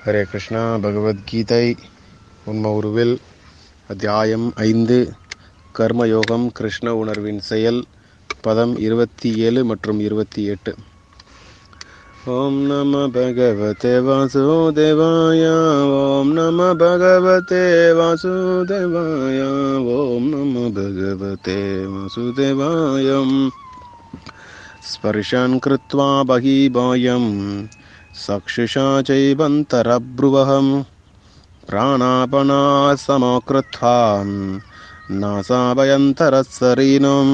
ஹரே கிருஷ்ணா பகவத்கீதை உண்ம உருவில் அத்தியாயம் ஐந்து கர்மயோகம் கிருஷ்ண உணர்வின் செயல் பதம் இருபத்தி ஏழு மற்றும் இருபத்தி எட்டு ஓம் நம பகவதே வாசுதேவாய ஓம் நம பகவதே வாசுதேவாய ஓம் நம பகவதே வாசுதேவாயம் स्पर्शान् कृत्वा बहिबायं चक्षुषा चैवन्तरब्रुवहं प्राणापनासमकृत्वा नासाभयन्तरसरीनं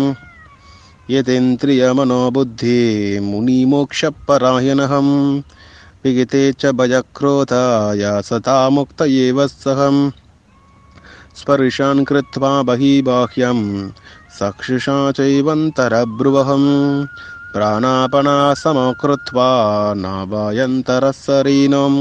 यतेन्द्रियमनोबुद्धिमुनिमोक्षपरायणहं विगिते च भयक्रोधाय सता मुक्त एव सहम् स्पर्शान् कृत्वा बहिबाह्यं चक्षुषा चैवन्तरब्रुवहम् प्राणापनासमकृत्वा नावायन्तरसरीनं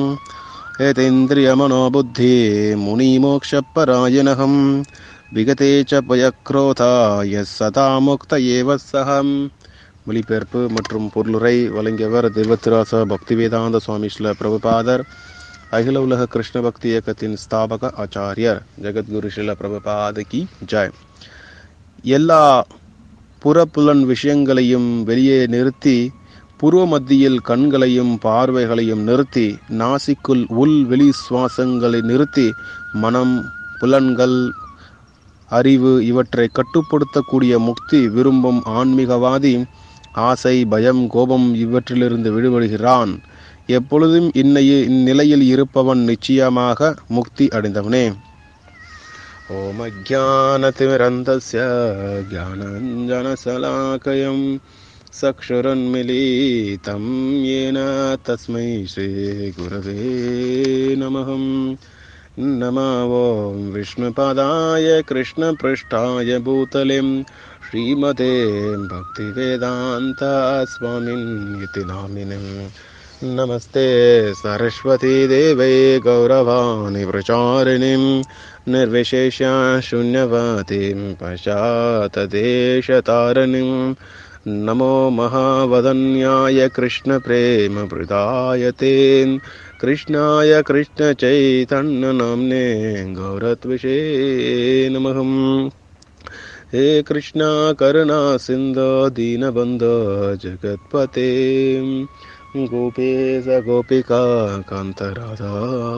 यतेन्द्रियमनोबुद्धिमुनिमोक्षपरायणहं विगते च பயக்ரோதா எஸ் சதா முக்த ஏவ சகம் மொழிபெயர்ப்பு மற்றும் பொருளுரை வழங்கியவர் திருவத்திராச பக்திவேதாந்த சுவாமி ஸ்ல பிரபுபாதர் அகில உலக கிருஷ்ண பக்தி இயக்கத்தின் ஸ்தாபக ஆச்சாரியர் ஜெகத்குரு ஸ்ரீல பிரபுபாத கி ஜெய் எல்லா புறப்புலன் விஷயங்களையும் வெளியே நிறுத்தி புருவ மத்தியில் கண்களையும் பார்வைகளையும் நிறுத்தி நாசிக்குள் உள் வெளி சுவாசங்களை நிறுத்தி மனம் புலன்கள் அறிவு இவற்றை கட்டுப்படுத்தக்கூடிய முக்தி விரும்பும் ஆன்மீகவாதி ஆசை பயம் கோபம் இவற்றிலிருந்து விடுபடுகிறான் எப்பொழுதும் இன்னைய இந்நிலையில் இருப்பவன் நிச்சயமாக முக்தி அடைந்தவனே ஓம் அஜானதிமிரந்தஸ்ய ज्ञानाञ्जनशलाकयं चक्षुरुन्मिलितं येन तस्मै श्रीगुरवे नमः नमो ॐ विष्णुपादाय कृष्णपृष्ठाय भूतलिं श्रीमते भक्तिवेदान्तास्वामिन् इति नामिनम् नमस्ते सरस्वतीदेवै गौरवाणि प्रचारिणीं निर्विशेष शून्यवातीं पश्चातदेशतारिणीं नमो महावदन्याय कृष्णप्रेमभृदाय ते कृष्णाय कृष्णचैतन्यनाम्ने गौरत्विषे नमः हे कृष्णा करुणा सिन्धो दीनबन्ध जगत्पते गोपेश गोपिका कान्तराधा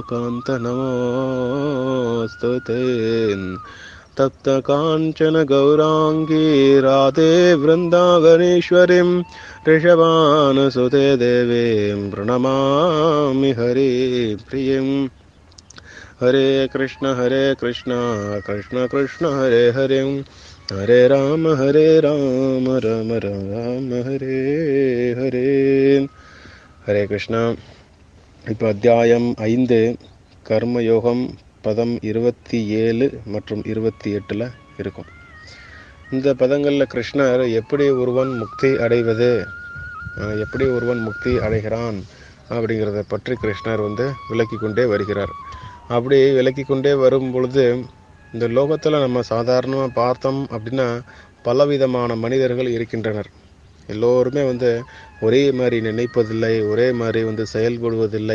कान्तनमोऽस्तु ते तप्तकाञ्चन गौराङ्गी राधे वृन्दावनेश्वरीं ऋषभानुसुते देवीं प्रणमामि हरे प्रियम् हरे कृष्ण हरे कृष्ण कृष्ण कृष्ण हरे हरे हरे राम हरे राम राम राम हरे हरे ஹரே கிருஷ்ணா இப்போ அத்தியாயம் ஐந்து கர்மயோகம் பதம் இருபத்தி ஏழு மற்றும் இருபத்தி எட்டில் இருக்கும் இந்த பதங்களில் கிருஷ்ணர் எப்படி ஒருவன் முக்தி அடைவது எப்படி ஒருவன் முக்தி அடைகிறான் அப்படிங்கிறத பற்றி கிருஷ்ணர் வந்து விளக்கி கொண்டே வருகிறார் அப்படி விளக்கி கொண்டே வரும் பொழுது இந்த லோகத்தில் நம்ம சாதாரணமாக பார்த்தோம் அப்படின்னா பலவிதமான மனிதர்கள் இருக்கின்றனர் எல்லோருமே வந்து ஒரே மாதிரி நினைப்பதில்லை ஒரே மாதிரி வந்து செயல்படுவதில்லை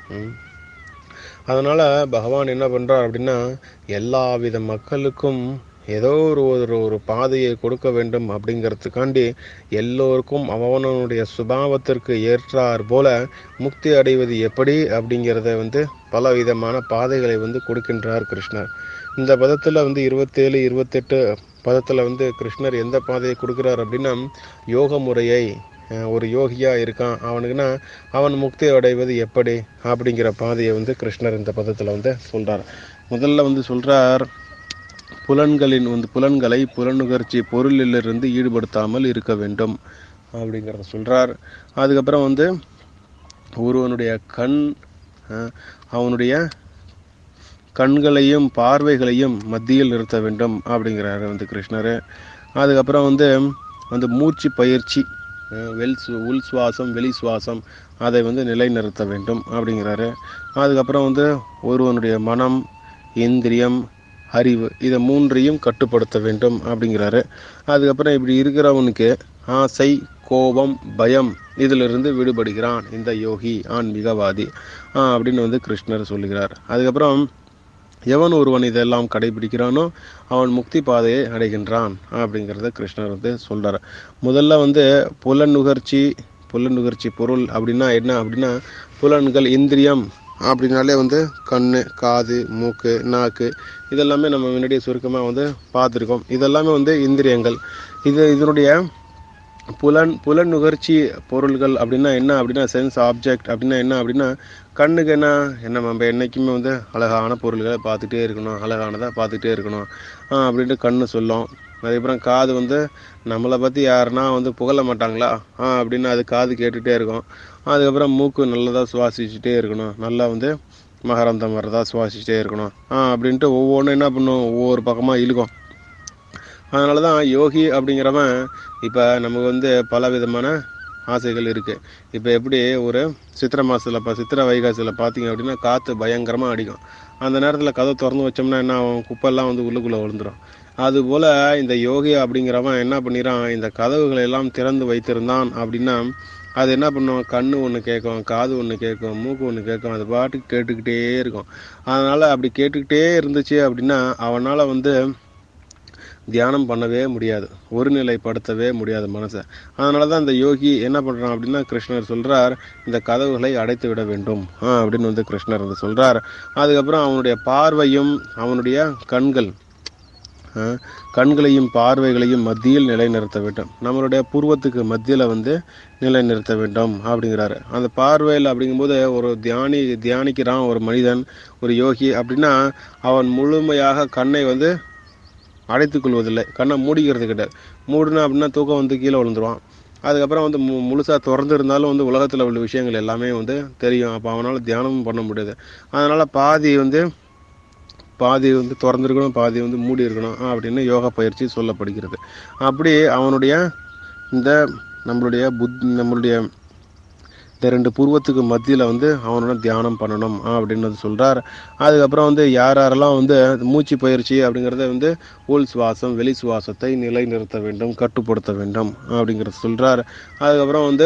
அதனால் பகவான் என்ன பண்ணுறார் அப்படின்னா எல்லா வித மக்களுக்கும் ஏதோ ஒரு ஒரு ஒரு பாதையை கொடுக்க வேண்டும் அப்படிங்கிறதுக்காண்டி எல்லோருக்கும் அவனுடைய சுபாவத்திற்கு ஏற்றார் போல முக்தி அடைவது எப்படி அப்படிங்கிறத வந்து பல விதமான பாதைகளை வந்து கொடுக்கின்றார் கிருஷ்ணர் இந்த பதத்தில் வந்து இருபத்தேழு இருபத்தெட்டு பதத்தில் வந்து கிருஷ்ணர் எந்த பாதையை கொடுக்குறார் அப்படின்னா யோக முறையை ஒரு யோகியாக இருக்கான் அவனுக்குன்னா அவன் முக்தி அடைவது எப்படி அப்படிங்கிற பாதையை வந்து கிருஷ்ணர் இந்த பதத்தில் வந்து சொல்கிறார் முதல்ல வந்து சொல்கிறார் புலன்களின் வந்து புலன்களை புலனுகர்ச்சி பொருளிலிருந்து ஈடுபடுத்தாமல் இருக்க வேண்டும் அப்படிங்கிறத சொல்கிறார் அதுக்கப்புறம் வந்து ஒருவனுடைய கண் அவனுடைய கண்களையும் பார்வைகளையும் மத்தியில் நிறுத்த வேண்டும் அப்படிங்கிறாரு வந்து கிருஷ்ணர் அதுக்கப்புறம் வந்து வந்து மூச்சு பயிற்சி வெல் உள் சுவாசம் வெளி சுவாசம் அதை வந்து நிலைநிறுத்த வேண்டும் அப்படிங்கிறாரு அதுக்கப்புறம் வந்து ஒருவனுடைய மனம் இந்திரியம் அறிவு இதை மூன்றையும் கட்டுப்படுத்த வேண்டும் அப்படிங்கிறாரு அதுக்கப்புறம் இப்படி இருக்கிறவனுக்கு ஆசை கோபம் பயம் இதிலிருந்து விடுபடுகிறான் இந்த யோகி ஆன்மீகவாதி ஆஹ் அப்படின்னு வந்து கிருஷ்ணர் சொல்லுகிறார் அதுக்கப்புறம் எவன் ஒருவன் இதெல்லாம் கடைபிடிக்கிறானோ அவன் முக்தி பாதையை அடைகின்றான் அப்படிங்கிறத கிருஷ்ணர் வந்து சொல்றாரு முதல்ல வந்து புலன் நுகர்ச்சி புலன் நுகர்ச்சி பொருள் அப்படின்னா என்ன அப்படின்னா புலன்கள் இந்திரியம் அப்படின்னாலே வந்து கண்ணு காது மூக்கு நாக்கு இதெல்லாமே நம்ம முன்னாடியே சுருக்கமாக வந்து பார்த்துருக்கோம் இதெல்லாமே வந்து இந்திரியங்கள் இது இதனுடைய புலன் புலன் நுகர்ச்சி பொருள்கள் அப்படின்னா என்ன அப்படின்னா சென்ஸ் ஆப்ஜெக்ட் அப்படின்னா என்ன அப்படின்னா கண்ணுக்கு என்ன என்ன நம்ம என்றைக்குமே வந்து அழகான பொருள்களை பார்த்துட்டே இருக்கணும் அழகானதாக பார்த்துட்டே இருக்கணும் ஆ, அப்படின்ட்டு கண்ணு சொல்லும் அதுக்கப்புறம் காது வந்து நம்மளை பற்றி யாருன்னா வந்து புகழ மாட்டாங்களா ஆ அப்படின்னு அது காது கேட்டுகிட்டே இருக்கும் அதுக்கப்புறம் மூக்கு நல்லதாக சுவாசிச்சுட்டே இருக்கணும் நல்லா வந்து மகரந்தம் வரதா சுவாசிச்சுட்டே இருக்கணும் ஆ அப்படின்ட்டு ஒவ்வொன்றும் என்ன பண்ணும் ஒவ்வொரு பக்கமாக இழுக்கும் அதனால தான் யோகி அப்படிங்கிறவன் இப்போ நமக்கு வந்து பல விதமான ஆசைகள் இருக்குது இப்போ எப்படி ஒரு சித்திரை மாதத்தில் இப்போ சித்திரை வைகாசியில் பார்த்தீங்க அப்படின்னா காற்று பயங்கரமாக அடிக்கும் அந்த நேரத்தில் கதை திறந்து வச்சோம்னா என்ன ஆகும் குப்பெல்லாம் வந்து உள்ளுக்குள்ளே விழுந்துடும் அதுபோல் இந்த யோகி அப்படிங்கிறவன் என்ன பண்ணிறான் இந்த கதவுகளை எல்லாம் திறந்து வைத்திருந்தான் அப்படின்னா அது என்ன பண்ணும் கண்ணு ஒன்று கேட்கும் காது ஒன்று கேட்கும் மூக்கு ஒன்று கேட்கும் அது பாட்டுக்கு கேட்டுக்கிட்டே இருக்கும் அதனால் அப்படி கேட்டுக்கிட்டே இருந்துச்சு அப்படின்னா அவனால் வந்து தியானம் பண்ணவே முடியாது ஒருநிலைப்படுத்தவே முடியாது மனசை அதனால தான் இந்த யோகி என்ன பண்ணுறான் அப்படின்னா கிருஷ்ணர் சொல்கிறார் இந்த கதவுகளை அடைத்து விட வேண்டும் ஆ, அப்படின்னு வந்து கிருஷ்ணர் வந்து சொல்கிறார் அதுக்கப்புறம் அவனுடைய பார்வையும் அவனுடைய கண்கள் ஆ, கண்களையும் பார்வைகளையும் மத்தியில் நிலைநிறுத்த வேண்டும் நம்மளுடைய பூர்வத்துக்கு மத்தியில் வந்து நிலைநிறுத்த வேண்டும் அப்படிங்கிறாரு அந்த பார்வையில் அப்படிங்கும்போது ஒரு தியானி தியானிக்கிறான் ஒரு மனிதன் ஒரு யோகி அப்படின்னா அவன் முழுமையாக கண்ணை வந்து அடைத்துக் கொள்வதில்லை கண்ணை மூடிக்கிறது கிடையாது மூடுனா அப்படின்னா தூக்கம் வந்து கீழே விழுந்துருவான் அதுக்கப்புறம் வந்து மு முழுசாக திறந்து இருந்தாலும் வந்து உலகத்தில் உள்ள விஷயங்கள் எல்லாமே வந்து தெரியும் அப்போ அவனால் தியானமும் பண்ண முடியாது அதனால் பாதி வந்து பாதி வந்து திறந்துருக்கணும் பாதி வந்து மூடி இருக்கணும் அப்படின்னு யோகா பயிற்சி சொல்லப்படுகிறது அப்படி அவனுடைய இந்த நம்மளுடைய புத் நம்மளுடைய இந்த ரெண்டு பூர்வத்துக்கு மத்தியில் வந்து அவனோட தியானம் பண்ணணும் அப்படின்னு வந்து சொல்கிறார் அதுக்கப்புறம் வந்து யார் யாரெல்லாம் வந்து மூச்சு பயிற்சி அப்படிங்கிறத வந்து உள் சுவாசம் வெளி சுவாசத்தை நிலைநிறுத்த வேண்டும் கட்டுப்படுத்த வேண்டும் அப்படிங்கிறத சொல்கிறார் அதுக்கப்புறம் வந்து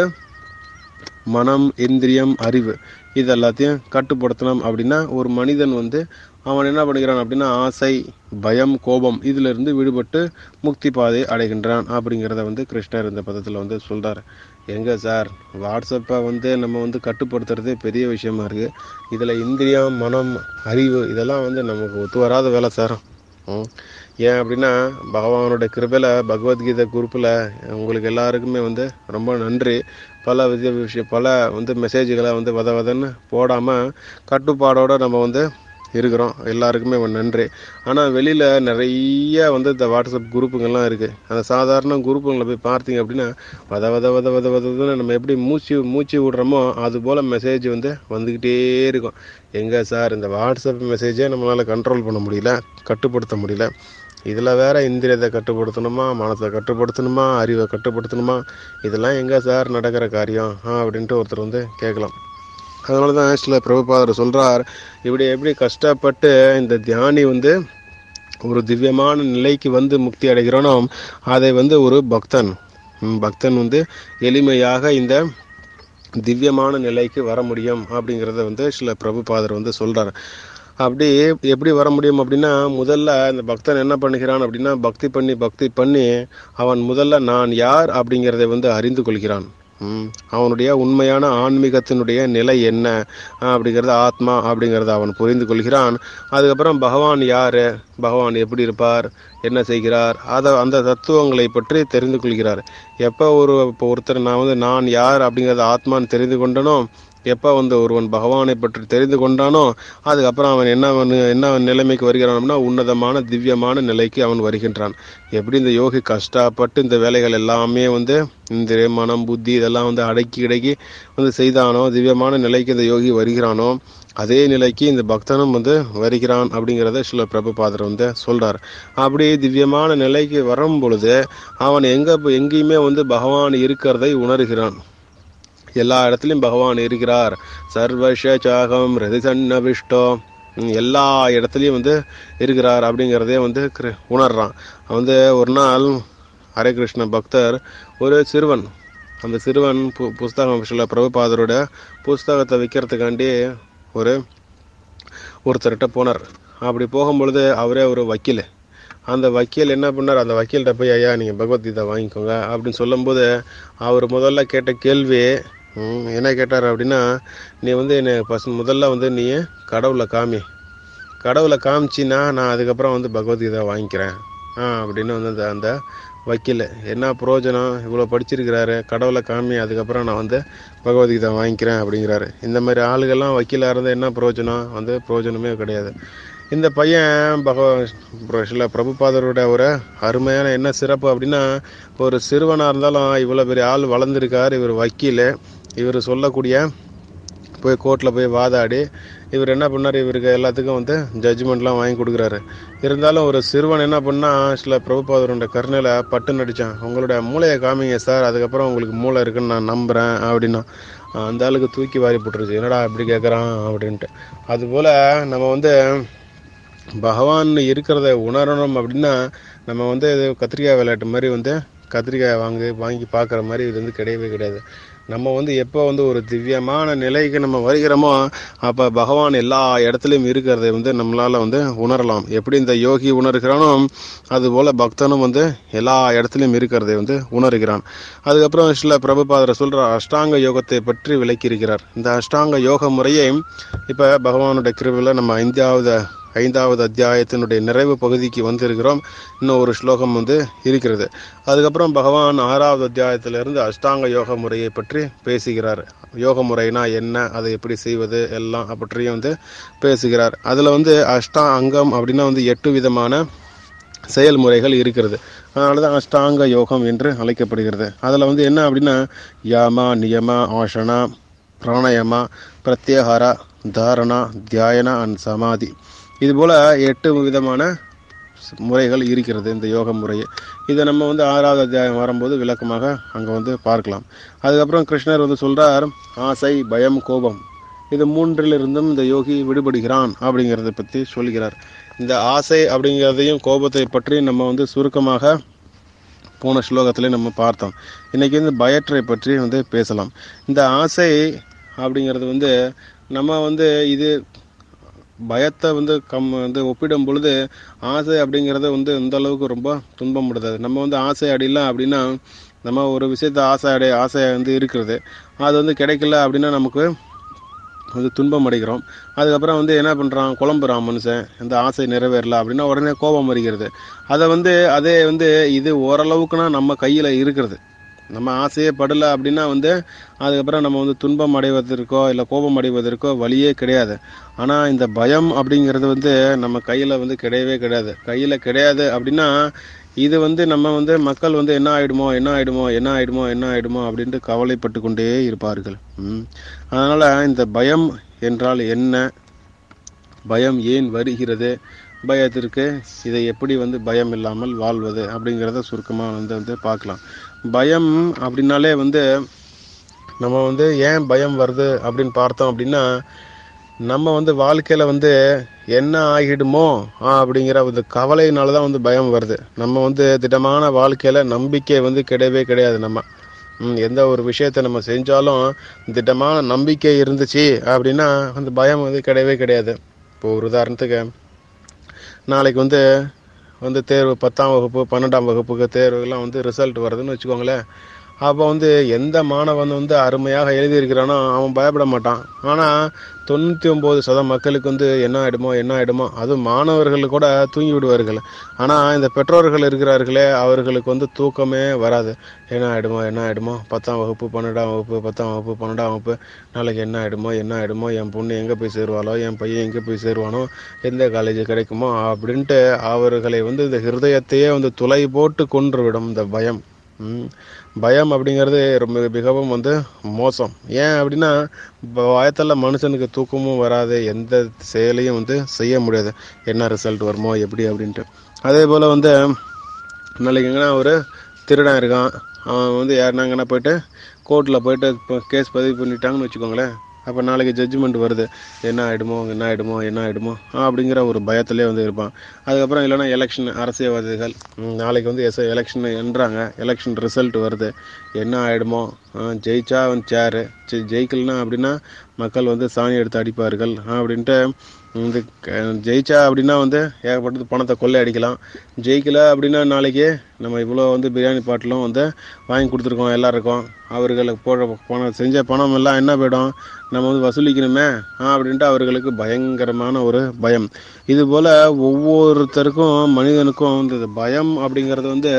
மனம் இந்திரியம் அறிவு இது எல்லாத்தையும் கட்டுப்படுத்தணும் அப்படின்னா ஒரு மனிதன் வந்து அவன் என்ன பண்ணுகிறான் அப்படின்னா ஆசை பயம் கோபம் இதுல இருந்து விடுபட்டு முக்தி பாதை அடைகின்றான் அப்படிங்கிறத வந்து கிருஷ்ணர் இந்த பதத்தில் வந்து சொல்றாரு எங்க சார் வாட்ஸ்அப்பை வந்து நம்ம வந்து கட்டுப்படுத்துறதே பெரிய விஷயமா இருக்கு இதுல இந்திரியம் மனம் அறிவு இதெல்லாம் வந்து நமக்கு ஒத்து வராத வேலை சார் ம். ஏன் அப்படின்னா பகவானோட கிருபையில் பகவத்கீதை குரூப்பில் உங்களுக்கு எல்லாருக்குமே வந்து ரொம்ப நன்றி பல வித விஷயம் பல வந்து மெசேஜ்களை வந்து வத வதன்னு போடாமல் கட்டுப்பாடோட நம்ம வந்து இருக்கிறோம் எல்லாருக்குமே ஒரு நன்றி ஆனால் வெளியில் நிறைய வந்து இந்த வாட்ஸ்அப் குரூப்புங்கள்லாம் இருக்குது அந்த சாதாரண குரூப்புங்களை போய் பார்த்தீங்க அப்படின்னா வத வத வத வத வதன்னு நம்ம எப்படி மூச்சு மூச்சு விடுறோமோ அது போல் மெசேஜ் வந்து வந்துக்கிட்டே இருக்கும் எங்கே சார் இந்த வாட்ஸ்அப் மெசேஜே நம்மளால் கண்ட்ரோல் பண்ண முடியல கட்டுப்படுத்த முடியல இதில் வேற இந்திரியத்தை கட்டுப்படுத்தணுமா மனத்தை கட்டுப்படுத்தணுமா அறிவை கட்டுப்படுத்தணுமா இதெல்லாம் எங்கே சார் நடக்கிற காரியம் ஆ அப்படின்ட்டு ஒருத்தர் வந்து கேட்கலாம் அதனால தான் சில பிரபுபாதர் சொல்கிறார் இப்படி எப்படி கஷ்டப்பட்டு இந்த தியானி வந்து ஒரு திவ்யமான நிலைக்கு வந்து முக்தி அடைகிறானோ அதை வந்து ஒரு பக்தன் ம், பக்தன் வந்து எளிமையாக இந்த திவ்யமான நிலைக்கு வர முடியும் அப்படிங்கிறத வந்து சில பிரபுபாதர் வந்து சொல்றார் அப்படி எப்படி வர முடியும் அப்படின்னா முதல்ல இந்த பக்தன் என்ன பண்ணுகிறான் அப்படின்னா பக்தி பண்ணி பக்தி பண்ணி அவன் முதல்ல நான் யார் அப்படிங்கிறதை வந்து அறிந்து கொள்கிறான் ம், அவனுடைய உண்மையான ஆன்மீகத்தினுடைய நிலை என்ன அப்படிங்கிறத ஆத்மா அப்படிங்கிறத அவன் புரிந்து கொள்கிறான் அதுக்கப்புறம் பகவான் யார் பகவான் எப்படி இருப்பார் என்ன செய்கிறார் அதை அந்த தத்துவங்களை பற்றி தெரிந்து கொள்கிறார் எப்போ ஒரு இப்போ ஒருத்தர் நான் வந்து நான் யார் அப்படிங்கிறத ஆத்மான்னு தெரிந்து கொண்டனோ எப்போ வந்து ஒருவன் பகவானை பற்றி தெரிந்து கொண்டானோ அதுக்கப்புறம் அவன் என்ன பண்ணு- என்ன நிலைமைக்கு வருகிறான் அப்படின்னா உன்னதமான திவ்யமான நிலைக்கு அவன் வருகின்றான் எப்படி இந்த யோகி கஷ்டப்பட்டு இந்த வேலைகள் எல்லாமே வந்து இந்த மனம் புத்தி இதெல்லாம் வந்து அடக்கி அடக்கி வந்து செய்தானோ திவ்யமான நிலைக்கு இந்த யோகி வருகிறானோ அதே நிலைக்கு இந்த பக்தனும் வந்து வருகிறான் அப்படிங்கிறத சில பிரபுபாதர் வந்து சொல்றார் அப்படி திவ்யமான நிலைக்கு வரும் பொழுது அவன் எங்க எங்கேயுமே வந்து பகவான் இருக்கிறதை உணர்கிறான் எல்லா இடத்துலையும் பகவான் இருக்கிறார் சர்வஷ சாகம் ரதிசன்னவிஷ்டோ ம், எல்லா இடத்துலையும் வந்து இருக்கிறார் அப்படிங்கிறதே வந்து கிரு- உணர்றான் அவன் வந்து ஒரு நாள் ஹரே கிருஷ்ண பக்தர் ஒரு சிறுவன் அந்த சிறுவன் பு புஸ்தகம் சில பிரபுபாதரோட புஸ்தகத்தை விற்கிறதுக்காண்டி ஒரு ஒருத்தர்கிட்ட போனார் அப்படி போகும்பொழுது அவரே ஒரு வக்கீல் அந்த வக்கீல் என்ன பண்ணார் அந்த வக்கீல்கிட்ட போய் ஐயா நீங்கள் பகவத்கீதை வாங்கிக்கோங்க அப்படின்னு சொல்லும்போது அவர் முதல்ல கேட்ட கேள்வி ம், என்ன கேட்டார் அப்படின்னா நீ வந்து என்னை ஃபஸ்ட் முதல்ல வந்து நீ கடவுளை காமி கடவுளை காமிச்சின்னா நான் அதுக்கப்புறம் வந்து பகவத்கீதை வாங்கிக்கிறேன் ஆ அப்படின்னு வந்து அந்த அந்த வக்கீல் என்ன பிரயோஜனம் இவ்வளோ படிச்சிருக்கிறாரு கடவுளை காமி அதுக்கப்புறம் நான் வந்து பகவத்கீதை வாங்கிக்கிறேன் அப்படிங்கிறாரு இந்த மாதிரி ஆளுகள்லாம் வக்கீலாக இருந்தால் என்ன பிரயோஜனம் வந்து பிரயோஜனமே கிடையாது இந்த பையன் பகவ பிர- சில பிரபுபாதரோட ஒரு அருமையான என்ன சிறப்பு அப்படின்னா ஒரு சிறுவனாக இருந்தாலும் இவ்வளோ பெரிய ஆள் வளர்ந்துருக்கார் இவர் வக்கீல் இவர் சொல்லக்கூடிய போய் கோர்ட்டில் போய் வாதாடி இவர் என்ன பண்ணார் இவருக்கு எல்லாத்துக்கும் வந்து ஜட்ஜ்மெண்ட்லாம் வாங்கி கொடுக்குறாரு இருந்தாலும் ஒரு சிறுவன் என்ன பண்ணா சில பிரபுபாதரோட கருணையில் பட்டு நடிச்சான் உங்களுடைய மூளையை காமிங்க சார் அதுக்கப்புறம் உங்களுக்கு மூளை இருக்குன்னு நான் நம்புகிறேன் அப்படின்னா அந்த ஆளுக்கு தூக்கி வாரி போட்டுருச்சு என்னடா இப்படி கேட்குறான் அப்படின்ட்டு அதுபோல் நம்ம வந்து பகவான் இருக்கிறத உணரணும் அப்படின்னா நம்ம வந்து இது கத்திரிக்காய் விளையாட்டு மாதிரி வந்து கத்திரிக்காய் வாங்கி வாங்கி பார்க்குற மாதிரி இது வந்து கிடையவே கிடையாது நம்ம வந்து எப்போ வந்து ஒரு திவ்யமான நிலைக்கு நம்ம வருகிறோமோ அப்போ பகவான் எல்லா இடத்துலையும் இருக்கிறதை வந்து நம்மளால் வந்து உணரலாம் எப்படி இந்த யோகி உணர்கிறானோ அதுபோல் பக்தனும் வந்து எல்லா இடத்துலையும் இருக்கிறதை வந்து உணர்கிறான் அதுக்கப்புறம் சில பிரபுபாதர் சொல்கிற அஷ்டாங்க யோகத்தை பற்றி விளக்கியிருக்கிறார் இந்த அஷ்டாங்க யோக முறையை இப்போ பகவானுடைய கிருவில நம்ம ஐந்தாவது ஐந்தாவது அத்தியாயத்தினுடைய நிறைவு பகுதிக்கு வந்திருக்கிறோம் இன்னும் ஒரு ஸ்லோகம் வந்து இருக்கிறது அதுக்கப்புறம் பகவான் ஆறாவது அத்தியாயத்திலிருந்து அஷ்டாங்க யோக முறையை பற்றி பேசுகிறார் யோக முறைனா என்ன அதை எப்படி செய்வது எல்லாம் பற்றியும் வந்து பேசுகிறார் அதில் வந்து அஷ்டா அங்கம் அப்படின்னா வந்து எட்டு விதமான செயல்முறைகள் இருக்கிறது அதனால தான் அஷ்டாங்க யோகம் என்று அழைக்கப்படுகிறது அதில் வந்து என்ன அப்படின்னா யாமா நியமா ஆசனா பிராணயமா பிரத்யாகாரா தாரணா தியாயனா அண்ட் சமாதி இது போல் எட்டு விதமான முறைகள் இருக்கிறது இந்த யோக முறையை இதை நம்ம வந்து ஆறாவது அத்தியாயம் வரும்போது விளக்கமாக அங்கே வந்து பார்க்கலாம் அதுக்கப்புறம் கிருஷ்ணர் வந்து சொல்றார் ஆசை பயம் கோபம் இது மூன்றிலிருந்தும் இந்த யோகி விடுபடுகிறான் அப்படிங்கிறத பற்றி சொல்கிறார் இந்த ஆசை அப்படிங்கிறதையும் கோபத்தை பற்றி நம்ம வந்து சுருக்கமாக போன ஸ்லோகத்திலே நம்ம பார்த்தோம் இன்னைக்கு வந்து பயற்றை பற்றி வந்து பேசலாம் இந்த ஆசை அப்படிங்கிறது வந்து நம்ம வந்து இது பயத்தை வந்து கம் வந்து ஒப்பிடும் பொழுது ஆசை அப்படிங்கிறது வந்து இந்த அளவுக்கு ரொம்ப துன்பம் விடுறது நம்ம வந்து ஆசை அடையலாம் அப்படின்னா நம்ம ஒரு விஷயத்த ஆசை அடைய ஆசை வந்து இருக்கிறது அது வந்து கிடைக்கல அப்படின்னா நமக்கு வந்து துன்பம் அடைகிறோம் அதுக்கப்புறம் வந்து என்ன பண்ணுறான் குழம்புறான் மனுஷன் இந்த ஆசை நிறைவேறல அப்படின்னா உடனே கோபம் வருகிறது அதை வந்து அதே வந்து இது ஓரளவுக்குனா நம்ம கையில் இருக்கிறது நம்ம ஆசையே படலை அப்படின்னா வந்து அதுக்கப்புறம் நம்ம வந்து துன்பம் அடைவதற்கோ இல்லை கோபம் அடைவதற்கோ வழியே கிடையாது ஆனால் இந்த பயம் அப்படிங்கிறது வந்து நம்ம கையில் வந்து கிடையவே கிடையாது கையில் கிடையாது அப்படின்னா இது வந்து நம்ம வந்து மக்கள் வந்து என்ன ஆயிடுமோ என்ன ஆயிடுமோ என்ன ஆயிடுமோ என்ன ஆயிடுமோ அப்படின்ட்டு கவலைப்பட்டு கொண்டே இருப்பார்கள் ம். அதனால இந்த பயம் என்றால் என்ன பயம் ஏன் வருகிறது பயத்திற்கு இதை எப்படி வந்து பயம் இல்லாமல் வாழ்வது அப்படிங்கிறத சுருக்கமாக வந்து வந்து பார்க்கலாம் பயம் அப்படின்னாலே வந்து நம்ம வந்து ஏன் பயம் வருது அப்படின்னு பார்த்தோம் அப்படின்னா நம்ம வந்து வாழ்க்கையில் வந்து என்ன ஆகிடுமோ ஆ, அப்படிங்கிற ஒரு கவலையினால தான் வந்து பயம் வருது நம்ம வந்து திடமான வாழ்க்கையில் நம்பிக்கை வந்து கிடையவே கிடையாது நம்ம ம், எந்த ஒரு விஷயத்தை நம்ம செஞ்சாலும் திடமான நம்பிக்கை இருந்துச்சு அப்படின்னா அந்த பயம் வந்து கிடையவே கிடையாது இப்போ ஒரு உதாரணத்துக்கு நாளைக்கு வந்து வந்து தேர்வு பத்தாம் வகுப்பு பன்னெண்டாம் வகுப்புக்கு தேர்வுகள்லாம் வந்து ரிசல்ட் வருதுன்னு வச்சுக்கோங்களேன் அப்போ வந்து எந்த மாணவன் வந்து அருமையாக எழுதியிருக்கிறானோ அவன் பயப்பட மாட்டான் ஆனால் தொண்ணூற்றி ஒம்பது சதம் மக்களுக்கு வந்து என்ன ஆகிடுமோ என்ன ஆகிடுமோ அதுவும் மாணவர்கள் கூட தூங்கி விடுவார்கள் ஆனால் இந்த பெற்றோர்கள் இருக்கிறார்களே அவர்களுக்கு வந்து தூக்கமே வராது என்ன ஆகிடுமோ என்ன ஆகிடுமோ பத்தாம் வகுப்பு பன்னெண்டாம் வகுப்பு பத்தாம் வகுப்பு பன்னெண்டாம் வகுப்பு நாளைக்கு என்ன ஆகிடுமோ என்ன ஆகிடுமோ என் பொண்ணு எங்கே போய் சேருவாளோ என் பையன் எங்கே போய் சேருவானோ எந்த காலேஜ் கிடைக்குமோ அப்படின்ட்டு அவர்களை வந்து இந்த ஹிருதயத்தையே வந்து துளை போட்டு கொன்று விடும் இந்த பயம் ம். பயம் அப்படிங்கிறது ரொம்ப மிகவும் வந்து மோசம் ஏன் அப்படின்னா பயத்தில் மனுஷனுக்கு தூக்கமும் வராது எந்த செயலையும் வந்து செய்ய முடியாது என்ன ரிசல்ட் வருமோ எப்படி அப்படின்ட்டு அதே போல் வந்து நாளைக்கு எங்கன்னா ஒரு திருடன் இருக்கான் அவன் வந்து யாருனாங்கன்னா போயிட்டு கோர்ட்டில் போயிட்டு இப்போ கேஸ் பதிவு பண்ணிட்டாங்கன்னு வச்சுக்கோங்களேன் அப்போ நாளைக்கு ஜட்ஜ்மெண்ட் வருது என்ன ஆகிடுமோ என்ன ஆகிடுமோ என்ன ஆகிடுமோ அப்படிங்கிற ஒரு பயத்திலே வந்து இருப்பான் அதுக்கப்புறம் இல்லைன்னா எலெக்ஷன் அரசியல்வாதிகள் ம், நாளைக்கு வந்து எஸ் எலெக்ஷன் என்றாங்க எலெக்ஷன் ரிசல்ட் வருது என்ன ஆகிடுமோ ஜெயிச்சா அவன் சேரு ஜெயிக்கலனா அப்படின்னா மக்கள் வந்து சாணி எடுத்து அடிப்பார்கள் அப்படின்ட்டு இந்த க- ஜெயிச்சா அப்படின்னா வந்து ஏகப்பட்டது பணத்தை கொள்ளை அடிக்கலாம் ஜெயிக்கல அப்படின்னா நாளைக்கு நம்ம இவ்வளோ வந்து பிரியாணி பாட்டிலும் வந்து வாங்கி கொடுத்துருக்கோம் எல்லாருக்கும் அவர்களுக்கு போடுற பணம் செஞ்ச பணம் எல்லாம் என்ன போயிடும் நம்ம வந்து வசூலிக்கணுமே ஆ, அப்படின்ட்டு அவர்களுக்கு பயங்கரமான ஒரு பயம் இது போல் ஒவ்வொருத்தருக்கும் மனிதனுக்கும் இந்த பயம் அப்படிங்கிறது வந்து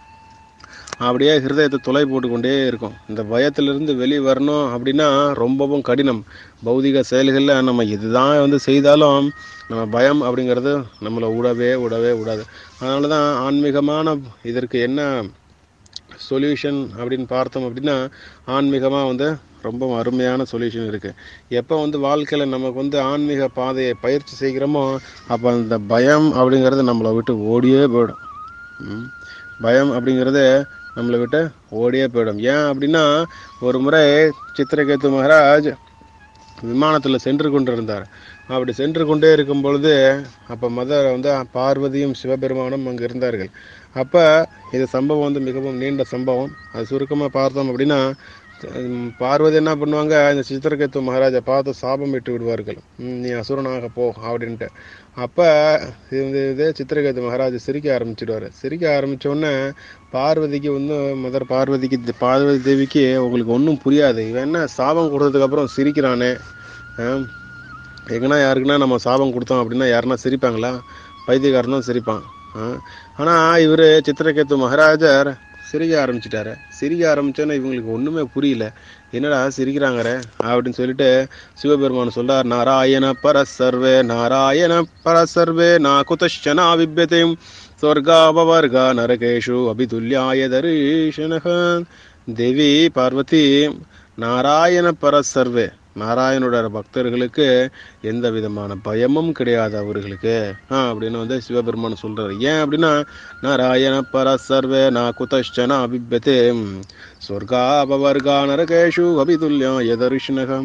அப்படியே ஹிருதயத்தை துளை போட்டுக்கொண்டே இருக்கும் இந்த பயத்திலிருந்து வெளியே வரணும் அப்படின்னா ரொம்பவும் கடினம் பௌதிக செயல்களில் நம்ம இதுதான் வந்து செய்தாலும் நம்ம பயம் அப்படிங்கிறது நம்மளை விடவே விடவே விடாது அதனால தான் ஆன்மீகமான இதற்கு என்ன சொல்யூஷன் அப்படின்னு பார்த்தோம் அப்படின்னா ஆன்மீகமாக வந்து ரொம்ப அருமையான சொல்யூஷன் இருக்குது எப்போ வந்து வாழ்க்கையில் நமக்கு வந்து ஆன்மீக பாதையை பயிற்சி செய்கிறோமோ அப்போ அந்த பயம் அப்படிங்கிறது நம்மளை விட்டு ஓடியே போயிடும் ம். பயம் அப்படிங்கிறது நம்மளை விட்டு ஓடியே போயிடும் ஏன் அப்படின்னா ஒரு முறை சித்திரகேத்து மகாராஜ் விமானத்தில் சென்று கொண்டிருந்தார் அப்படி சென்று கொண்டே இருக்கும் பொழுது அப்போ மதர் வந்து பார்வதியும் சிவபெருமானும் அங்கே இருந்தார்கள் அப்போ இது சம்பவம் வந்து மிகவும் நீண்ட சம்பவம் அது சுருக்கமாக பார்த்தோம் அப்படின்னா உம், பார்வதி என்ன பண்ணுவாங்க இந்த சித்திரகேத்து மகாராஜை பார்த்து சாபம் விட்டு விடுவார்கள் உம், நீ அசுரனாக போ அப்படின்ட்டு அப்போ இது வந்து இது சித்திரகேத்து மகாராஜ் சிரிக்க ஆரம்பிச்சிடுவார் சிரிக்க ஆரம்பிச்ச உடனே பார்வதிக்கு வந்து மதர் பார்வதிக்கு தி- பார்வதி தேவிக்கு உங்களுக்கு ஒன்றும் புரியாது இவன் என்ன சாபம் கொடுத்ததுக்கு அப்புறம் சிரிக்கிறானே ஆம், எங்கன்னா யாருக்குன்னா நம்ம சாபம் கொடுத்தோம் அப்படின்னா யாருன்னா சிரிப்பாங்களா பைத்தியக்காரன் தான் சிரிப்பான் ஆனால் இவர் சித்திரகேத்து மகாராஜர் சிரிக்க ஆரம்பிச்சிட்டாரு சிரிக்க ஆரம்பிச்சோன்னே இவங்களுக்கு ஒன்றுமே புரியல என்னடா சிரிக்கிறாங்கற அப்படின்னு சொல்லிட்டு சிவபெருமான் சொல்றார் நாராயண பரசர்வே நாராயண பரசர்வே நா குதஷ்சனா விபியதே ஸ்வர்காபவர்கா நரகேஷு அபிதுல்யாய தரிசனக தேவி பார்வதி நாராயண பரசர்வே நாராயணோட பக்தர்களுக்கு எந்த விதமான பயமும் கிடையாது அவர்களுக்கு ஆ அப்படின்னு வந்து சிவபெருமான் சொல்றாரு ஏன் அப்படின்னா நாராயண பரசர்வே நா குதஷ்சன அபிபியதே சொர்க்கா அபவர்கா நரகேஷு அபிதுல்யா எதரிஷ்ணகம்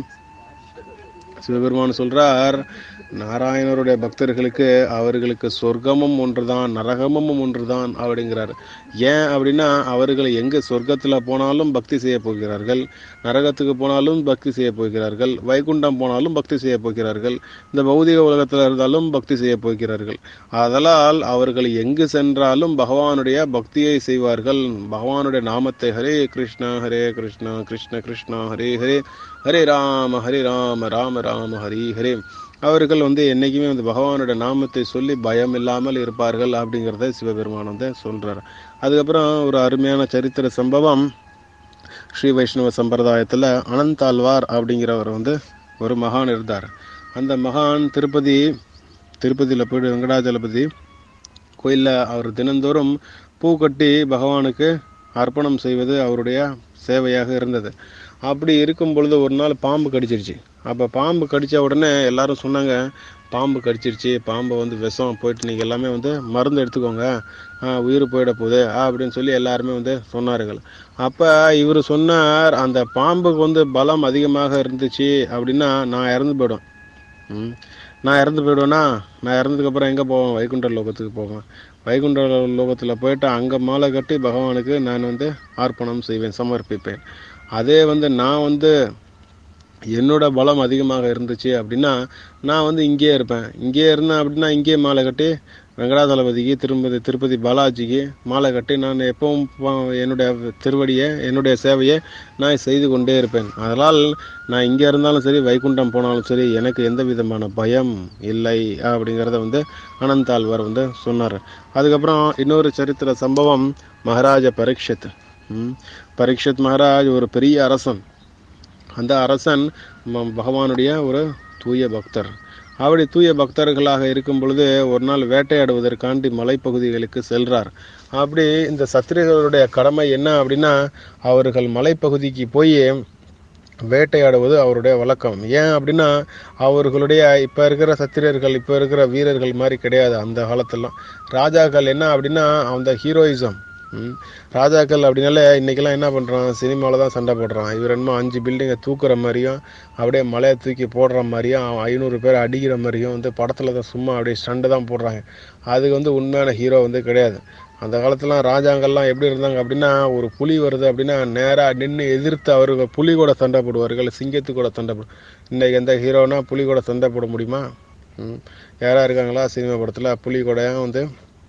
சிவபெருமான் சொல்றார் நாராயணருடைய பக்தர்களுக்கு அவர்களுக்கு சொர்க்கமும் ஒன்றுதான் நரகமும் ஒன்றுதான் அப்படிங்கிறார் ஏன் அப்படின்னா அவர்கள் எங்க சொர்க்கத்துல போனாலும் பக்தி செய்ய போகிறார்கள் நரகத்துக்கு போனாலும் பக்தி செய்ய போகிறார்கள் வைகுண்டம் போனாலும் பக்தி செய்ய போகிறார்கள் இந்த பௌதிக உலகத்துல இருந்தாலும் பக்தி செய்ய போகிறார்கள் அதனால் அவர்கள் எங்கு சென்றாலும் பகவானுடைய பக்தியை செய்வார்கள் பகவானுடைய நாமத்தை ஹரே கிருஷ்ணா ஹரே கிருஷ்ணா கிருஷ்ண கிருஷ்ணா ஹரே ஹரே ஹரே ராம ஹரே ராம ராம ராம ஹரி ஹரே அவர்கள் வந்து என்னைக்குமே வந்து பகவானுடைய நாமத்தை சொல்லி பயம் இல்லாமல் இருப்பார்கள் அப்படிங்கிறத சிவபெருமான் வந்து சொல்றார் அதுக்கப்புறம் ஒரு அருமையான சரித்திர சம்பவம் ஸ்ரீ வைஷ்ணவ சம்பிரதாயத்தில் அனந்தாழ்வார் அப்படிங்கிறவர் வந்து ஒரு மகான் இருந்தார் அந்த மகான் திருப்பதி திருப்பதியில் போயிட்டு வெங்கடாஜலபதி கோயிலில் அவர் தினந்தோறும் பூ கட்டி பகவானுக்கு அர்ப்பணம் செய்வது அவருடைய சேவையாக இருந்தது அப்படி இருக்கும் பொழுது ஒரு நாள் பாம்பு கடிச்சிருச்சு அப்போ பாம்பு கடித்த உடனே எல்லாரும் சொன்னாங்க பாம்பு கடிச்சிருச்சு பாம்பை வந்து விஷம் போயிட்டு நீங்கள் எல்லாமே வந்து மருந்து எடுத்துக்கோங்க ஆ, உயிர் போயிட போகுது ஆ, அப்படின்னு சொல்லி எல்லாருமே வந்து சொன்னார்கள் அப்போ இவர் சொன்னார் அந்த பாம்புக்கு வந்து பலம் அதிகமாக இருந்துச்சு அப்படின்னா நான் இறந்து போயிடும் ம். நான் இறந்து போயிடுவேனா நான் இறந்ததுக்கு அப்புறம் எங்கே போவேன் வைகுண்ட லோகத்துக்கு போவேன் வைகுண்ட லோகத்தில் போயிட்டு அங்கே மாலை கட்டி பகவானுக்கு நான் வந்து அர்ப்பணம் செய்வேன் சமர்ப்பிப்பேன் அதே வந்து நான் வந்து என்னோட பலம் அதிகமாக இருந்துச்சு அப்படின்னா நான் வந்து இங்கேயே இருப்பேன் இங்கேயே இருந்தேன் அப்படின்னா இங்கேயே மாலை கட்டி வெங்கடாதளபதிக்கு திருப்பதி திருப்பதி பாலாஜிக்கு மாலை கட்டி நான் எப்பவும் ப- என்னுடைய திருவடியை என்னுடைய சேவையை நான் செய்து கொண்டே இருப்பேன் அதனால் நான் இங்கே இருந்தாலும் சரி வைகுண்டம் போனாலும் சரி எனக்கு எந்த விதமான பயம் இல்லை அப்படிங்கிறத வந்து அனந்தாழ்வார் வந்து சொன்னார் அதுக்கப்புறம் இன்னொரு சரித்திர சம்பவம் மகாராஜா பரீட்சத் ம். பரீட்சத் மகாராஜ் ஒரு பெரிய அரசன் அந்த அரசன் ம- பகவானுடைய ஒரு தூய பக்தர் அப்படி தூய பக்தர்களாக இருக்கும் பொழுது ஒரு நாள் வேட்டையாடுவதற்காண்டி மலைப்பகுதிகளுக்கு செல்றார் அப்படி இந்த சத்திரிகளுடைய கடமை என்ன அப்படின்னா அவர்கள் மலைப்பகுதிக்கு போய் வேட்டையாடுவது அவருடைய வழக்கம் ஏன் அப்படின்னா அவர்களுடைய இப்போ இருக்கிற சத்திரியர்கள் இப்போ இருக்கிற வீரர்கள் மாதிரி கிடையாது அந்த காலத்துலாம் ராஜாக்கள் என்ன அப்படின்னா அந்த ஹீரோயிசம் ம். ராஜாக்கள் அப்படின்னாலே இன்னைக்கெல்லாம் என்ன பண்ணுறான் சினிமாவில் தான் சண்டை போடுறான் இவர் என்னமோ அஞ்சு பில்டிங்கை தூக்குற மாதிரியும் அப்படியே மலையை தூக்கி போடுற மாதிரியும் அவன் ஐநூறு பேர் அடிக்கிற மாதிரியும் வந்து படத்தில் தான் சும்மா அப்படியே ஸ்டண்டு தான் போடுறாங்க அதுக்கு வந்து உண்மையான ஹீரோ வந்து கிடையாது அந்த காலத்துலாம் ராஜாங்கள்லாம் எப்படி இருந்தாங்க அப்படின்னா ஒரு புலி வருது அப்படின்னா நேராக நின்று எதிர்த்து அவர்கள் புலி கூட சண்டை போடுவார்கள் சிங்கத்து கூட சண்டை போடு இன்னைக்கு எந்த ஹீரோனா புலி கூட சண்டை போட முடியுமா ம். யாரா இருக்காங்களா சினிமா படத்தில் புலி கூட வந்து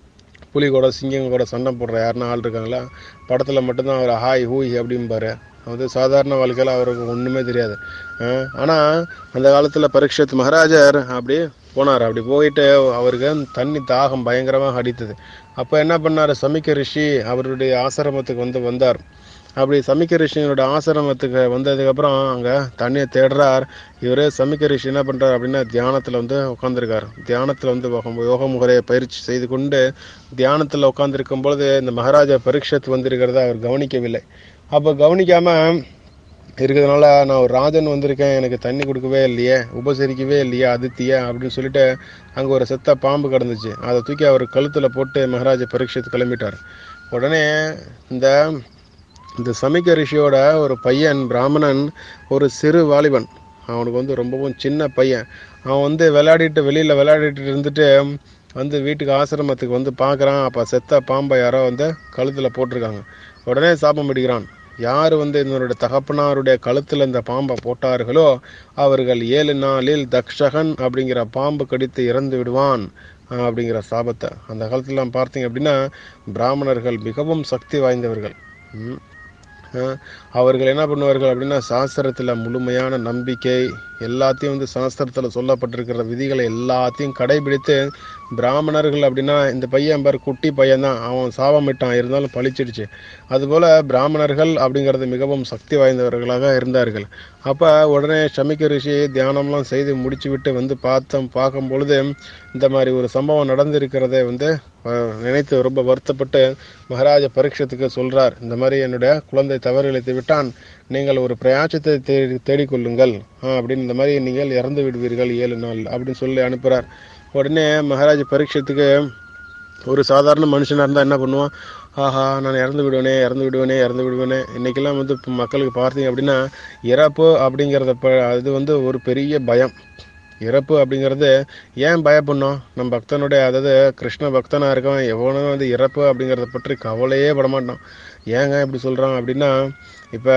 புலி கூட சிங்கம் கூட சண்டை போடுற யாருன்னா ஆள் இருக்காங்களா படத்தில் மட்டும்தான் அவர் ஹாய் ஹூய் அப்படிம்பாரு வந்து சாதாரண வாழ்க்கையில் அவருக்கு ஒன்றுமே தெரியாது ஆனால் அந்த காலத்தில் பரீட்சத் மகாராஜர் அப்படி போனார் அப்படி போயிட்டு அவருக்கு தண்ணி தாகம் பயங்கரமாக அடித்தது அப்போ என்ன பண்ணார் சமிக்க ரிஷி அவருடைய ஆசிரமத்துக்கு வந்து வந்தார் அப்படி சமிக்க ரிஷியோட ஆசிரமத்துக்கு வந்ததுக்கப்புறம் அங்கே தண்ணியை தேடுறார் இவர் சமிக்க ரிஷி என்ன பண்ணுறார் அப்படின்னா தியானத்தில் வந்து உட்காந்துருக்கார் தியானத்தில் வந்து யோக- யோக முறையை பயிற்சி செய்து கொண்டு தியானத்தில் உட்காந்துருக்கும் பொழுது இந்த மகாராஜா பரீட்சத் வந்திருக்கிறத அவர் கவனிக்கவில்லை அப்போ கவனிக்காமல் இருக்கிறதுனால நான் ஒரு ராஜன் வந்திருக்கேன் எனக்கு தண்ணி கொடுக்கவே இல்லையே உபசரிக்கவே இல்லையே அதித்திய அப்படின்னு சொல்லிட்டு அங்கே ஒரு செத்த பாம்பு கிடந்துச்சு அதை தூக்கி அவர் கழுத்தில் போட்டு மகாராஜா பரீட்சத்து கிளம்பிட்டார் உடனே இந்த இந்த சமிக்க ரிஷியோட ஒரு பையன் பிராமணன் ஒரு சிறு வாலிபன் அவனுக்கு வந்து ரொம்பவும் சின்ன பையன் அவன் வந்து விளையாடிட்டு வெளியில் விளையாடிட்டு இருந்துட்டு வந்து வீட்டுக்கு ஆசிரமத்துக்கு வந்து பார்க்குறான் அப்போ செத்த பாம்பை யாரோ வந்து கழுத்தில் போட்டிருக்காங்க உடனே சாபம் பிடிக்கிறான் யார் வந்து என்னுடைய தகப்பனாருடைய கழுத்தில் இந்த பாம்பை போட்டார்களோ அவர்கள் ஏழு நாளில் தக்ஷகன் அப்படிங்கிற பாம்பு கடித்து இறந்து விடுவான் ஆஹ் அப்படிங்கிற சாபத்தை அந்த காலத்துலலாம் பார்த்தீங்க அப்படின்னா பிராமணர்கள் மிகவும் சக்தி வாய்ந்தவர்கள் ம். ஆஹ் அவர்கள் என்ன பண்ணுவார்கள் அப்படின்னா சாஸ்திரத்தில் முழுமையான நம்பிக்கை எல்லாத்தையும் வந்து சாஸ்திரத்தில் சொல்லப்பட்டிருக்கிற விதிகளை எல்லாத்தையும் கடைபிடித்து பிராமணர்கள் அப்படின்னா இந்த பையன் பாரு குட்டி பையன் தான் அவன் சாபமிட்டான் இருந்தாலும் பழிச்சிடுச்சு அதுபோல் பிராமணர்கள் அப்படிங்கிறது மிகவும் சக்தி வாய்ந்தவர்களாக இருந்தார்கள் அப்போ உடனே சமிக்க ரிஷி தியானம்லாம் செய்து முடிச்சு விட்டு வந்து பார்த்தோம் பார்க்கும் பொழுது இந்த மாதிரி ஒரு சம்பவம் நடந்திருக்கிறதை வந்து அஹ், நினைத்து ரொம்ப வருத்தப்பட்டு மகாராஜ பரீட்சத்துக்கு சொல்றார் இந்த மாதிரி என்னுடைய குழந்தை தவறிழைத்து விட்டான் நீங்கள் ஒரு பிரயாச்சத்தை தேடி தேடிக்கொள்ளுங்கள் ஆ, அப்படின்னு இந்த மாதிரி நீங்கள் இறந்து விடுவீர்கள் ஏழு நாள் அப்படின்னு சொல்லி அனுப்புகிறார் உடனே மகாராஜ பரீட்சத்துக்கு ஒரு சாதாரண மனுஷனாக இருந்தால் என்ன பண்ணுவான் ஆஹா நான் இறந்து விடுவேனே இறந்து விடுவேனே இறந்து விடுவேனே இன்றைக்கெல்லாம் வந்து இப்போ மக்களுக்கு பார்த்தீங்க அப்படின்னா இறப்பு அப்படிங்கிறத ப அது வந்து ஒரு பெரிய பயம் இறப்பு அப்படிங்கிறது ஏன் பயப்படணும் நம்ம பக்தனுடைய அதாவது கிருஷ்ண பக்தனாக இருக்கவன் எவனும் வந்து இறப்பு அப்படிங்கிறத பற்றி கவலையே பட மாட்டான் ஏங்க இப்படி சொல்கிறான் அப்படின்னா இப்போ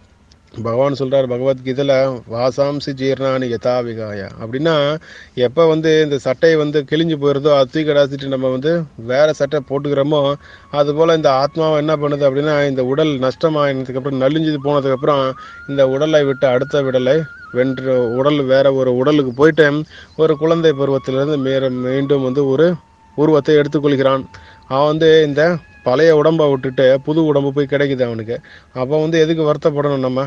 பகவான் சொல்றார் பகவத்கீதையில வாசாம்சி ஜீர்ணானி யதா விகாய அப்படின்னா எப்போ வந்து இந்த சட்டை வந்து கிழிஞ்சு போயிருதோ அது தூக்கி கடாசிட்டு நம்ம வந்து வேற சட்டை போட்டுக்கிறோமோ அது போல இந்த ஆத்மாவை என்ன பண்ணுது அப்படின்னா இந்த உடல் நஷ்டமாயினதுக்கு அப்புறம் நலிஞ்சு போனதுக்கு அப்புறம் இந்த உடலை விட்டு அடுத்த விடலை வென்று உடல் வேற ஒரு உடலுக்கு போயிட்டு ஒரு குழந்தை பருவத்திலிருந்து மேற மீண்டும் வந்து ஒரு உருவத்தை எடுத்துக்கொள்கிறான் அவன் வந்து இந்த பழைய உடம்பை விட்டுட்டு புது உடம்பு போய் கிடைக்குது அவனுக்கு அப்போ வந்து எதுக்கு வருத்தப்படணும் நம்ம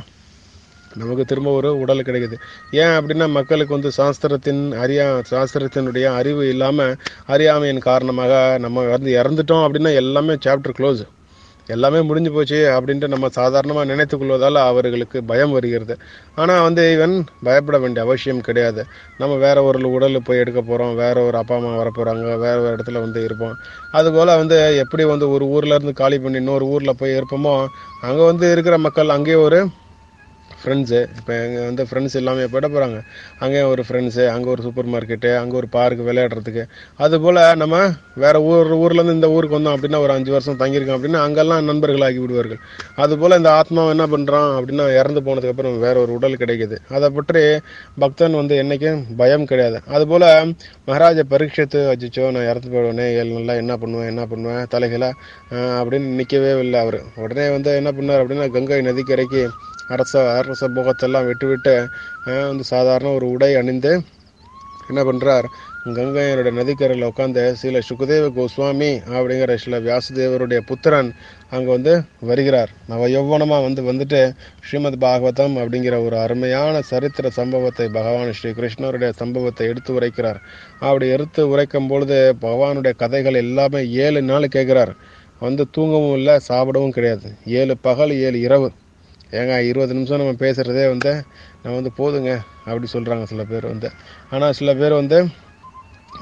நமக்கு திரும்ப ஒரு உடல் கிடைக்குது ஏன் அப்படின்னா மக்களுக்கு வந்து சாஸ்திரத்தின் அறியா சாஸ்திரத்தினுடைய அறிவு இல்லாமல் அறியாமையின் காரணமாக நம்ம வந்து இறந்துட்டோம் அப்படின்னா எல்லாமே சாப்டர் க்ளோஸ் எல்லாமே முடிஞ்சு போச்சு அப்படின்ட்டு நம்ம சாதாரணமாக நினைத்து கொள்வதால் அவர்களுக்கு பயம் வருகிறது ஆனால் வந்து இவன் பயப்பட வேண்டிய அவசியம் கிடையாது நம்ம வேற ஒரு உடல் போய் எடுக்க போகிறோம் வேற ஒரு அப்பா அம்மா வர போகிறாங்க வேற ஒரு இடத்துல வந்து இருப்போம் அதுபோல் வந்து எப்படி வந்து ஒரு ஊர்ல இருந்து காலி பண்ணி இன்னொரு ஊரில் போய் இருப்போமோ அங்கே வந்து இருக்கிற மக்கள் அங்கேயே ஒரு ஃப்ரெண்ட்ஸு இப்போ எங்கள் வந்து ஃப்ரெண்ட்ஸ் எல்லாமே போயிட போகிறாங்க அங்கே ஒரு ஃப்ரெண்ட்ஸு அங்கே ஒரு சூப்பர் மார்க்கெட்டு அங்கே ஒரு பார்க் விளையாடுறதுக்கு அதுபோல் நம்ம வேற ஊர் ஊர்லேருந்து இந்த ஊருக்கு வந்தோம் அப்படின்னா ஒரு அஞ்சு வருஷம் தங்கியிருக்கோம் அப்படின்னா அங்கெல்லாம் நண்பர்களாகி விடுவார்கள் அதுபோல் இந்த ஆத்மாவை என்ன பண்ணுறான் அப்படின்னா இறந்து போனதுக்கப்புறம் வேற ஒரு உடல் கிடைக்குது அதை பற்றி பக்தன் வந்து என்னைக்கும் பயம் கிடையாது அதுபோல் மகாராஜ பரீட்சத்து அச்சிச்சோ நான் இறந்து போயிடுவேனே ஏழு நாளில் என்ன பண்ணுவேன் என்ன பண்ணுவேன் தலைகளை அப்படின்னு நிற்கவே இல்லை அவர் உடனே வந்து என்ன பண்ணார் அப்படின்னா கங்கை நதிக்கரைக்கு அரச அரச போகத்தெல்லாம் விட்டு விட்டு அஹ், வந்து சாதாரண ஒரு உடை அணிந்து என்ன பண்ணுறார் கங்கையரோட நதிக்கரையில் உட்காந்து சில சுகதேவ கோஸ்வாமி அப்படிங்கிற சில வியாசதேவருடைய புத்திரன் அங்கே வந்து வருகிறார் நவ யௌவனமாக வந்து வந்துட்டு ஸ்ரீமத் பாகவதம் அப்படிங்கிற ஒரு அருமையான சரித்திர சம்பவத்தை பகவான் ஸ்ரீ கிருஷ்ணருடைய சம்பவத்தை எடுத்து உரைக்கிறார் அப்படி எடுத்து உரைக்கும் பொழுது பகவானுடைய கதைகள் எல்லாமே ஏழு நாள் கேட்குறார் வந்து தூங்கவும் இல்லை சாப்பிடவும் கிடையாது ஏழு பகல் ஏழு இரவு ஏங்க இருபது நிமிஷம் நம்ம பேசுகிறதே வந்து நான் வந்து போதுங்க அப்படி சொல்கிறாங்க சில பேர் வந்து ஆனால் சில பேர் வந்து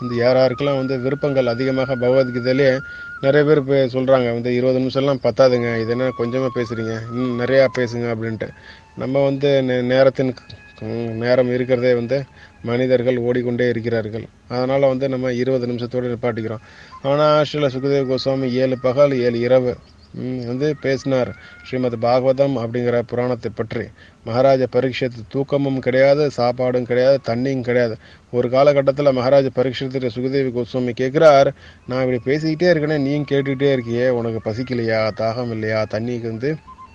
வந்து யார் யாருக்கெல்லாம் வந்து விருப்பங்கள் அதிகமாக பகவத்கீதையிலே நிறைய பேர் இப்போ சொல்கிறாங்க வந்து இருபது நிமிஷம்லாம் பத்தாதுங்க இது என்ன கொஞ்சமாக பேசுகிறீங்க இன்னும் நிறையா பேசுங்க அப்படின்ட்டு நம்ம வந்து நே- நேரத்தின் ம், நேரம் இருக்கிறதே வந்து மனிதர்கள் ஓடிக்கொண்டே இருக்கிறார்கள் அதனால் வந்து நம்ம இருபது நிமிஷத்தோடு நிப்பாட்டிக்கிறோம் ஆனால் ஸ்ரீல சுகதேவ் கோஸ்வாமி ஏழு பகல் ஏழு இரவு ம், வந்து பேசினார் ஸ்ரீமத் பாகவதம் அப்படிங்கிற புராணத்தை பற்றி மகாராஜா பரீட்சத்து தூக்கமும் கிடையாது சாப்பாடும் கிடையாது தண்ணியும் கிடையாது ஒரு காலகட்டத்தில் மகாராஜா பரீட்சத்து சுகதேவி கோஸ்வாமி கேட்குறார் நான் இப்படி பேசிக்கிட்டே இருக்கேனே நீயும் கேட்டுக்கிட்டே இருக்கியே உனக்கு பசிக்கலையா தாகம் இல்லையா தண்ணிக்கு வந்து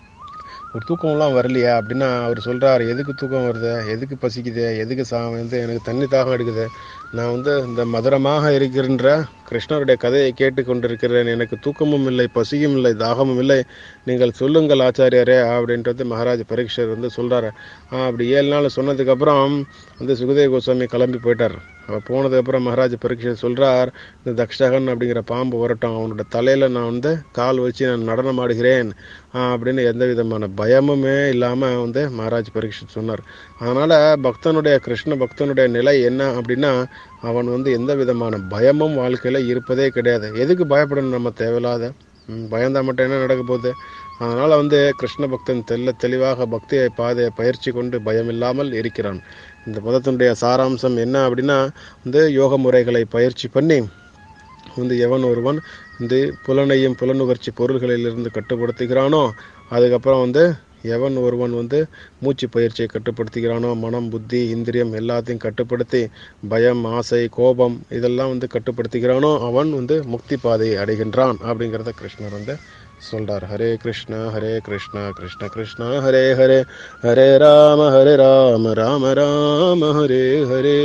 ஒரு தூக்கம்லாம் வரலையா அப்படின்னா அவர் சொல்றாரு எதுக்கு தூக்கம் வருது எதுக்கு பசிக்குது எதுக்கு சா வந்து எனக்கு தண்ணி தாகம் எடுக்குது நான் வந்து இந்த மதுரமாக இருக்கின்ற கிருஷ்ணருடைய கதையை கேட்டு கொண்டிருக்கிறேன் எனக்கு தூக்கமும் இல்லை பசியும் இல்லை தாகமும் இல்லை நீங்கள் சொல்லுங்கள் ஆச்சாரியாரே அப்படின்றது மகாராஜ் பரீட்சர் வந்து சொல்றாரு ஆ, அப்படி ஏழு நாள் சொன்னதுக்கப்புறம் வந்து சுகதேவ கோஸ்வாமி கிளம்பி போயிட்டார் அவர் போனதுக்கப்புறம் மகாராஜ் பரீட்சர் சொல்றார் இந்த தக்ஷகன் அப்படிங்கிற பாம்பு வரட்டும் அவனோட தலையில நான் வந்து கால் வச்சு நான் நடனம் ஆடுகிறேன் ஆ, அப்படின்னு எந்த விதமான பயமுமே இல்லாம வந்து மகாராஜ் பரீட்சர் சொன்னார் அதனால பக்தனுடைய கிருஷ்ண பக்தனுடைய நிலை என்ன அப்படின்னா அவன் வந்து எந்த விதமான பயமும் வாழ்க்கையில இருப்பதே கிடையாது எதுக்கு பயப்படணும் நம்ம தேவையில்லாத ம், பயந்தா மட்டும் என்ன நடக்க போகுது அதனால வந்து கிருஷ்ண பக்தன் தெல்ல தெளிவாக பக்தியை பாதையை பயிற்சி கொண்டு பயம் இல்லாமல் இருக்கிறான் இந்த பதத்தினுடைய சாராம்சம் என்ன அப்படின்னா வந்து யோக முறைகளை பயிற்சி பண்ணி வந்து எவன் ஒருவன் வந்து புலனையும் புலனுகர்ச்சி பொருள்களிலிருந்து கட்டுப்படுத்துகிறானோ அதுக்கப்புறம் வந்து எவன் ஒருவன் வந்து மூச்சு பயிற்சியை கட்டுப்படுத்துகிறானோ மனம் புத்தி இந்திரியம் எல்லாத்தையும் கட்டுப்படுத்தி பயம் ஆசை கோபம் இதெல்லாம் வந்து கட்டுப்படுத்துகிறானோ அவன் வந்து முக்தி பாதையை அடைகின்றான் அப்படிங்கிறத கிருஷ்ணர் வந்து சொல்றார் ஹரே கிருஷ்ணா ஹரே கிருஷ்ணா கிருஷ்ண கிருஷ்ணா ஹரே ஹரே ஹரே ராம ஹரே ராம ராம ராம ஹரே ஹரே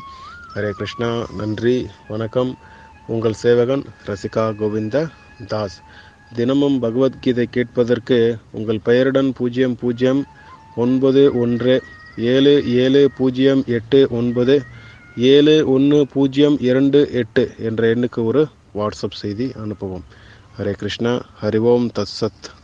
ஹரே கிருஷ்ணா நன்றி வணக்கம் உங்கள் சேவகன் ரசிகா கோவிந்த தாஸ் தினமும் பகவத்கீதை கேட்பதற்கு உங்கள் பெயருடன் பூஜ்ஜியம் பூஜ்ஜியம் ஒன்பது ஒன்று ஏழு ஏழு பூஜ்ஜியம் எட்டு ஒன்பது ஏழு ஒன்று பூஜ்ஜியம் இரண்டு எட்டு என்ற எண்ணுக்கு ஒரு வாட்ஸ்அப் செய்தி அனுப்பவும் ஹரே கிருஷ்ணா ஹரி ஓம் தத் சத்